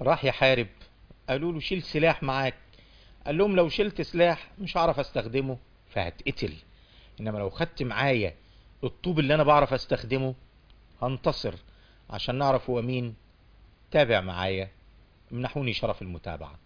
راح يحارب قالوا له شيل سلاح معاك قال لهم لو شلت سلاح مش هعرف استخدمه فهتقتل انما لو خدت معايا الطوب اللي انا بعرف استخدمه هنتصر عشان نعرف هو مين تابع معايا منحوني شرف المتابعة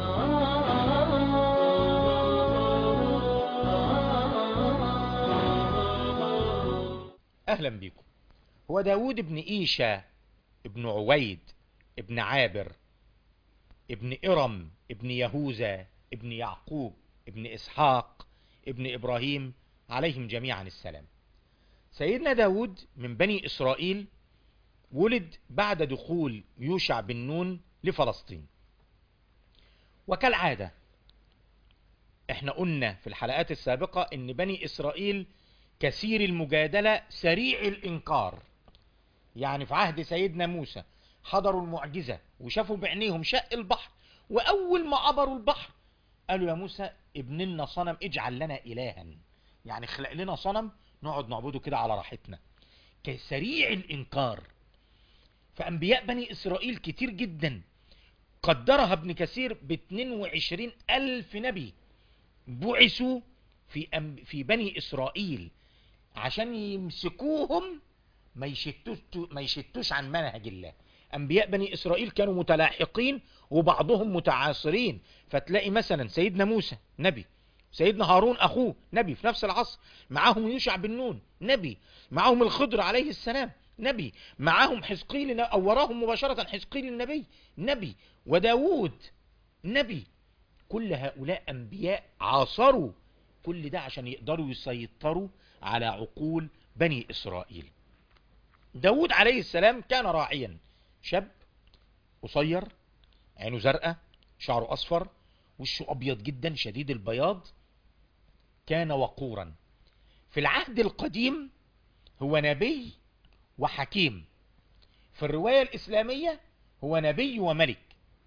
اهلا بيكم هو داود ابن ايشا ابن عويد ابن عابر ابن ارم ابن يهوذا ابن يعقوب ابن اسحاق ابن ابراهيم عليهم جميعا السلام سيدنا داود من بني اسرائيل ولد بعد دخول يوشع بن نون لفلسطين وكالعادة احنا قلنا في الحلقات السابقة ان بني اسرائيل كثير المجادلة سريع الانكار يعني في عهد سيدنا موسى حضروا المعجزة وشافوا بعينيهم شق البحر واول ما عبروا البحر قالوا يا موسى ابن لنا صنم اجعل لنا الها يعني خلق لنا صنم نقعد نعبده كده على راحتنا كسريع الانكار فانبياء بني اسرائيل كتير جدا قدرها ابن كثير ب 22 الف نبي بعثوا في أم في بني اسرائيل عشان يمسكوهم ما يشتوش ما يشتوش عن منهج الله انبياء بني اسرائيل كانوا متلاحقين وبعضهم متعاصرين فتلاقي مثلا سيدنا موسى نبي سيدنا هارون اخوه نبي في نفس العصر معاهم يوشع بن نون نبي معاهم الخضر عليه السلام نبي معاهم حزقيل او وراهم مباشرة حزقيل النبي نبي وداوود نبي كل هؤلاء انبياء عاصروا كل ده عشان يقدروا يسيطروا على عقول بني اسرائيل داود عليه السلام كان راعيا شاب قصير عينه زرقاء شعره اصفر وشه ابيض جدا شديد البياض كان وقورا في العهد القديم هو نبي وحكيم في الرواية الإسلامية هو نبي وملك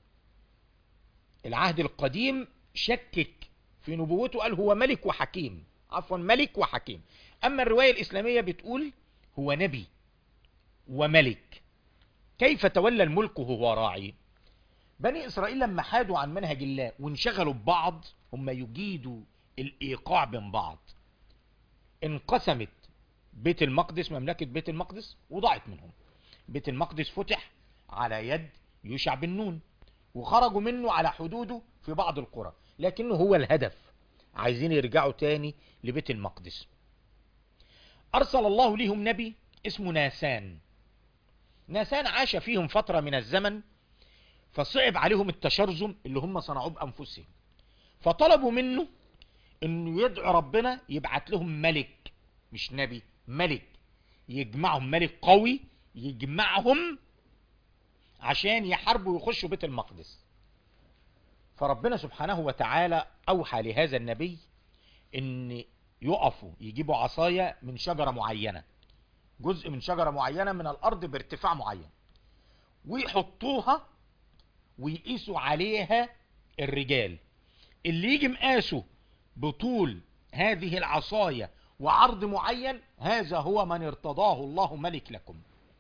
العهد القديم شكك في نبوته قال هو ملك وحكيم عفوا ملك وحكيم أما الرواية الإسلامية بتقول هو نبي وملك كيف تولى الملك وهو راعي بني إسرائيل لما حادوا عن منهج الله وانشغلوا ببعض هم يجيدوا الإيقاع بين بعض انقسمت بيت المقدس مملكة بيت المقدس وضاعت منهم بيت المقدس فتح على يد يوشع بن نون وخرجوا منه على حدوده في بعض القرى لكنه هو الهدف عايزين يرجعوا تاني لبيت المقدس أرسل الله لهم نبي اسمه ناسان ناسان عاش فيهم فترة من الزمن فصعب عليهم التشرذم اللي هم صنعوه بأنفسهم فطلبوا منه انه يدعو ربنا يبعت لهم ملك مش نبي ملك يجمعهم ملك قوي يجمعهم عشان يحاربوا ويخشوا بيت المقدس فربنا سبحانه وتعالى اوحى لهذا النبي ان يقفوا يجيبوا عصاية من شجرة معينة جزء من شجرة معينة من الارض بارتفاع معين ويحطوها ويقيسوا عليها الرجال اللي يجي مقاسه بطول هذه العصاية وعرض معين هذا هو من ارتضاه الله ملك لكم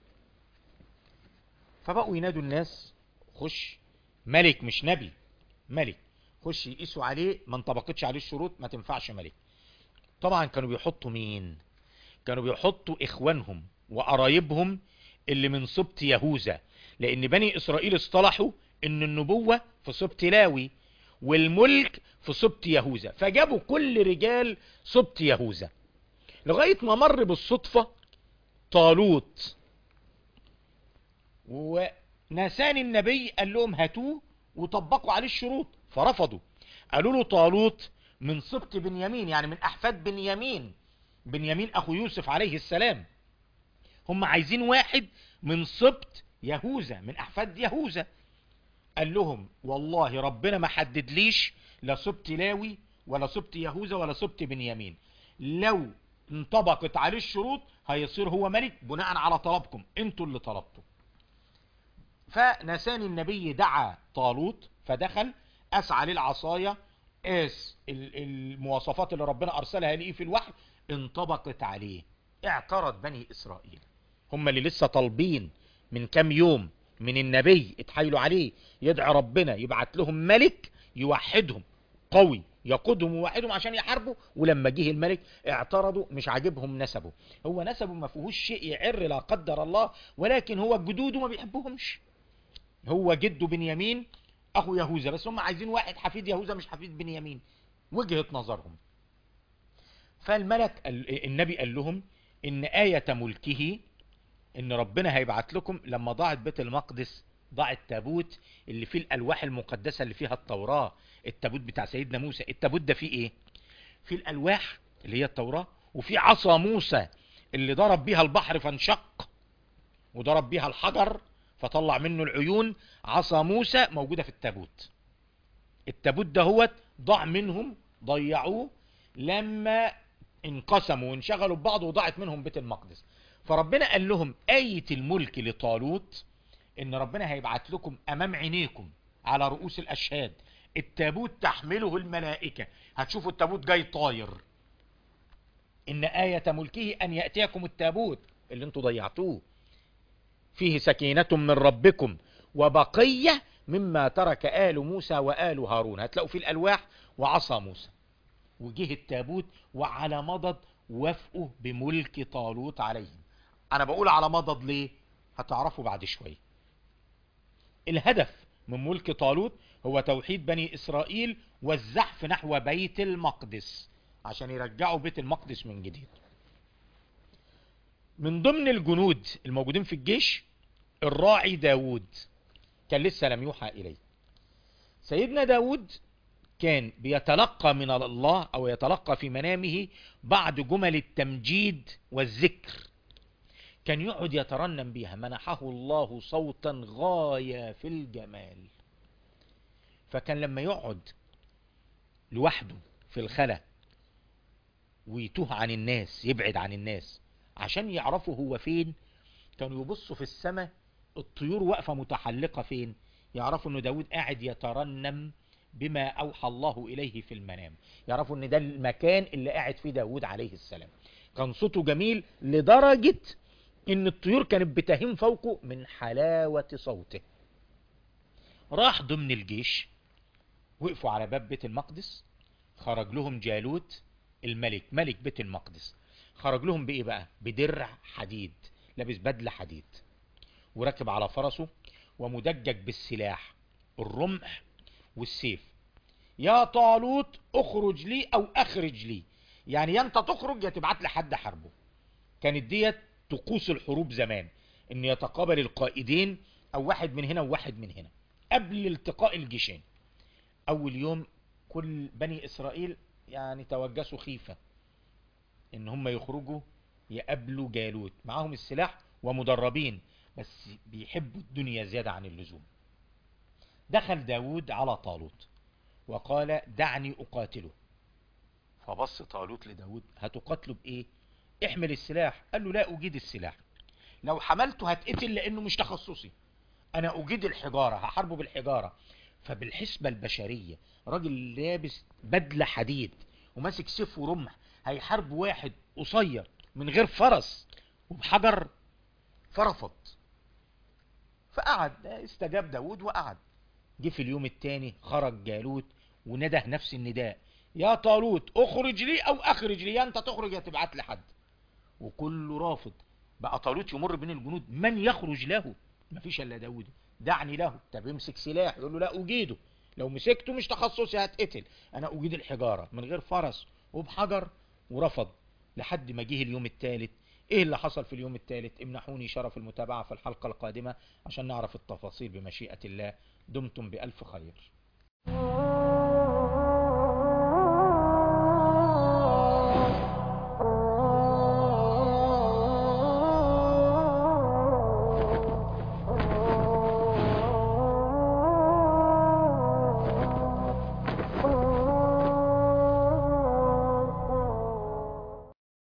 فبقوا ينادوا الناس خش ملك مش نبي ملك خش يقيسوا عليه ما انطبقتش عليه الشروط ما تنفعش ملك طبعا كانوا بيحطوا مين كانوا بيحطوا اخوانهم وقرايبهم اللي من سبط يهوذا لان بني اسرائيل اصطلحوا ان النبوة في سبط لاوي والملك في سبط يهوذا فجابوا كل رجال سبط يهوذا لغاية ما مر بالصدفة طالوت ونسان النبي قال لهم هاتوه وطبقوا عليه الشروط فرفضوا قالوا له طالوت من سبط بنيامين يعني من احفاد بنيامين بنيامين اخو يوسف عليه السلام هم عايزين واحد من سبط يهوذا من احفاد يهوذا قال لهم والله ربنا ما حددليش لا سبط لاوي ولا سبط يهوذا ولا سبط بنيامين لو انطبقت عليه الشروط هيصير هو ملك بناء على طلبكم انتوا اللي طلبتوا فنسان النبي دعا طالوت فدخل اسعى للعصاية قاس المواصفات اللي ربنا ارسلها ليه في الوحي انطبقت عليه اعترض بني اسرائيل هم اللي لسه طالبين من كام يوم من النبي اتحايلوا عليه يدعي ربنا يبعت لهم ملك يوحدهم قوي يقودهم ويوحدهم عشان يحاربوا ولما جه الملك اعترضوا مش عاجبهم نسبه هو نسبه ما فيهوش شيء يعر لا قدر الله ولكن هو جدوده ما بيحبوهمش هو جده بنيامين اخو يهوذا بس هم عايزين واحد حفيد يهوذا مش حفيد بنيامين وجهة نظرهم فالملك النبي قال لهم ان آية ملكه ان ربنا هيبعت لكم لما ضاعت بيت المقدس ضاع التابوت اللي فيه الالواح المقدسة اللي فيها التوراة التابوت بتاع سيدنا موسى التابوت ده فيه ايه فيه الالواح اللي هي التوراة وفي عصا موسى اللي ضرب بيها البحر فانشق وضرب بيها الحجر فطلع منه العيون عصا موسى موجودة في التابوت التابوت ده هو ضاع منهم ضيعوه لما انقسموا وانشغلوا ببعض وضاعت منهم بيت المقدس فربنا قال لهم آية الملك لطالوت ان ربنا هيبعت لكم امام عينيكم على رؤوس الاشهاد التابوت تحمله الملائكة هتشوفوا التابوت جاي طاير ان آية ملكه ان يأتيكم التابوت اللي انتوا ضيعتوه فيه سكينة من ربكم وبقية مما ترك آل موسى وآل هارون هتلاقوا فيه الألواح وعصا موسى وجه التابوت وعلى مضض وافقوا بملك طالوت عليهم انا بقول على مضض ليه هتعرفوا بعد شوية الهدف من ملك طالوت هو توحيد بني اسرائيل والزحف نحو بيت المقدس عشان يرجعوا بيت المقدس من جديد من ضمن الجنود الموجودين في الجيش الراعي داود كان لسه لم يوحى إليه سيدنا داود كان بيتلقى من الله أو يتلقى في منامه بعض جمل التمجيد والذكر كان يقعد يترنم بها منحه الله صوتا غاية في الجمال فكان لما يقعد لوحده في الخلا ويتوه عن الناس يبعد عن الناس عشان يعرفوا هو فين كانوا يبصوا في السماء الطيور واقفة متحلقة فين يعرفوا ان داود قاعد يترنم بما اوحى الله اليه في المنام يعرفوا ان ده المكان اللي قاعد فيه داود عليه السلام كان صوته جميل لدرجة ان الطيور كانت بتهيم فوقه من حلاوة صوته راح ضمن الجيش وقفوا على باب بيت المقدس خرج لهم جالوت الملك ملك بيت المقدس خرج لهم بايه بقى بدرع حديد لابس بدلة حديد وركب على فرسه ومدجج بالسلاح الرمح والسيف يا طالوت اخرج لي او اخرج لي يعني يا انت تخرج يا تبعت لي حد حربه كانت ديت طقوس الحروب زمان ان يتقابل القائدين او واحد من هنا وواحد من هنا قبل التقاء الجيشين اول يوم كل بني اسرائيل يعني توجسوا خيفة ان هم يخرجوا يقابلوا جالوت معاهم السلاح ومدربين بس بيحبوا الدنيا زيادة عن اللزوم دخل داود على طالوت وقال دعني أقاتله فبص طالوت لداود هتقاتله بإيه احمل السلاح قال له لا أجيد السلاح لو حملته هتقتل لأنه مش تخصصي أنا أجيد الحجارة هحاربه بالحجارة فبالحسبة البشرية راجل لابس بدلة حديد وماسك سيف ورمح هيحارب واحد قصير من غير فرس وبحجر فرفض فقعد استجاب داود وقعد جه في اليوم التاني خرج جالوت ونده نفس النداء يا طالوت اخرج لي او اخرج لي يا انت تخرج يا تبعت لي حد وكله رافض بقى طالوت يمر بين الجنود من يخرج له مفيش الا داود دعني له طب امسك سلاح يقول له لا اجيده لو مسكته مش تخصصي هتقتل انا اجيد الحجارة من غير فرس وبحجر ورفض لحد ما جه اليوم الثالث ايه اللي حصل في اليوم الثالث امنحوني شرف المتابعة في الحلقة القادمة عشان نعرف التفاصيل بمشيئة الله دمتم بألف خير